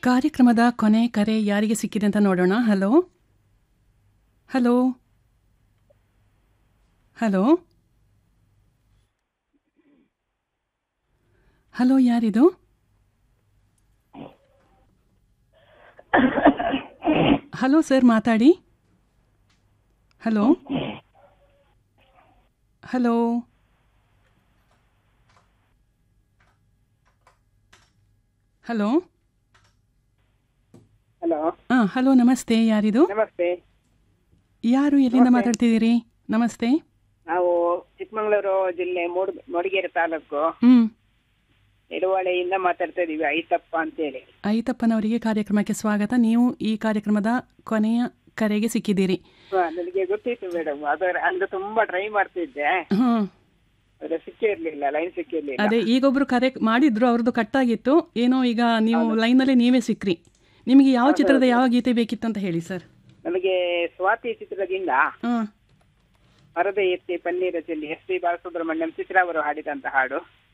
ಕಾರ್ಯಕ್ರಮದ ಕೊನೆ ಕರೆ ಯಾರಿಗೆ ಸಿಕ್ಕಿದೆ ಅಂತ ನೋಡೋಣ ಹಲೋ ಹಲೋ ಹಲೋ ಹಲೋ ಯಾರಿದು ಹಲೋ ಸರ್ ಮಾತಾಡಿ ಹಲೋ ಹಲೋ ಹಲೋ ಹಲೋ ಹಾಂ ಹಲೋ ನಮಸ್ತೆ ಯಾರಿದು ನಮಸ್ತೆ ಯಾರು ಎಲ್ಲಿಂದ ಮಾತಾಡ್ತಿದ್ದೀರಿ ನಮಸ್ತೆ ನಾವು ಚಿಕ್ಕಮಗಳೂರು ಜಿಲ್ಲೆ ಮೂಡ್ ಮೂಡಿಗೆರೆ ತಾಲೂಕು ಹ್ಞೂ ನಿಡುವಳೆಯಿಂದ ಮಾತಾಡ್ತಾ ಇದೀವಿ ಐತಪ್ಪ ಅಂತೇಳಿ ಐತಪ್ಪನವರಿಗೆ ಕಾರ್ಯಕ್ರಮಕ್ಕೆ ಸ್ವಾಗತ ನೀವು ಈ ಕಾರ್ಯಕ್ರಮದ ಕೊನೆಯ ಕರೆಗೆ ಸಿಕ್ಕಿದ್ದೀರಿ ಹಾ, ನನಗೆ ಗೊತ್ತಿತ್ತು ಮೇಡಮ್ ಅದರ ಅಂದ್ರೆ ತುಂಬಾ ಟ್ರೈ ಮಾಡ್ತಿದ್ದೆ ಹಾಂ ಆದ್ರೆ ಸಿಕ್ಕಿರ್ಲಿಲ್ಲ ಲೈನ್ ಸಿಕ್ಕಿರ್ಲಿಲ್ಲ ಅದೇ ಈಗೊಬ್ರು ಕರೆ ಮಾಡಿದ್ರು ಅವ್ರದ್ದು ಕಟ್ಟಾಗಿತ್ತು ಏನೋ ಈಗ ನೀವು ಲೈನಲ್ಲಿ ನೀವೇ ಸಿಕ್ಕ್ರಿ ನಿಮಗೆ ಯಾವ ಚಿತ್ರದ ಯಾವ ಗೀತೆ ಬೇಕಿತ್ತು ಅಂತ ಹೇಳಿ ಸರ್ ನನಗೆ ಸ್ವಾತಿ ಚಿತ್ರದಿಂದ ಹಾಂ ಮರದ ಎತ್ತಿ ಪನ್ನೀರ ಚೆಲ್ಲಿ ಎಸ್ ಪಿ ಬಾಲಸುಬ್ರಹ್ಮಣ್ಯಂ ಚಿತ್ರ ಅವರು ಹಾಡಿದಂತ ಹಾಡು